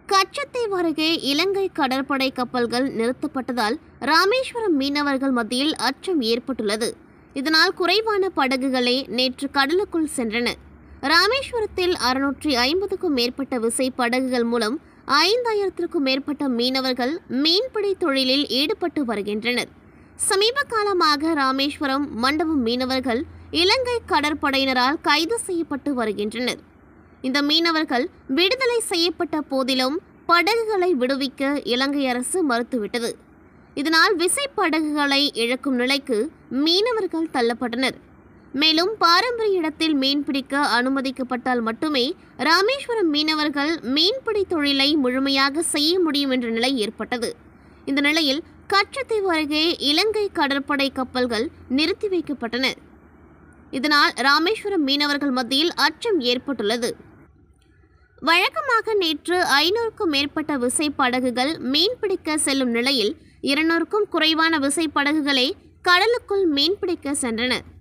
கச்சத்தீவு அருகே இலங்கை கடற்படை கப்பல்கள் நிறுத்தப்பட்டதால் ராமேஸ்வரம் மீனவர்கள் மத்தியில் அச்சம் ஏற்பட்டுள்ளது இதனால் குறைவான படகுகளே நேற்று கடலுக்குள் சென்றன ராமேஸ்வரத்தில் அறுநூற்றி ஐம்பதுக்கும் மேற்பட்ட விசை படகுகள் மூலம் ஐந்தாயிரத்திற்கும் மேற்பட்ட மீனவர்கள் மீன்பிடி தொழிலில் ஈடுபட்டு வருகின்றனர் சமீப காலமாக ராமேஸ்வரம் மண்டபம் மீனவர்கள் இலங்கை கடற்படையினரால் கைது செய்யப்பட்டு வருகின்றனர் இந்த மீனவர்கள் விடுதலை செய்யப்பட்ட போதிலும் படகுகளை விடுவிக்க இலங்கை அரசு மறுத்துவிட்டது இதனால் விசைப்படகுகளை இழக்கும் நிலைக்கு மீனவர்கள் தள்ளப்பட்டனர் மேலும் பாரம்பரிய இடத்தில் மீன்பிடிக்க அனுமதிக்கப்பட்டால் மட்டுமே ராமேஸ்வரம் மீனவர்கள் மீன்பிடி தொழிலை முழுமையாக செய்ய முடியும் என்ற நிலை ஏற்பட்டது இந்த நிலையில் கச்சத்தீவு அருகே இலங்கை கடற்படை கப்பல்கள் நிறுத்தி வைக்கப்பட்டன இதனால் ராமேஸ்வரம் மீனவர்கள் மத்தியில் அச்சம் ஏற்பட்டுள்ளது வழக்கமாக நேற்று ஐநூறுக்கும் மேற்பட்ட விசைப்படகுகள் மீன்பிடிக்க செல்லும் நிலையில் இருநூறுக்கும் குறைவான விசைப்படகுகளே கடலுக்குள் மீன்பிடிக்க சென்றன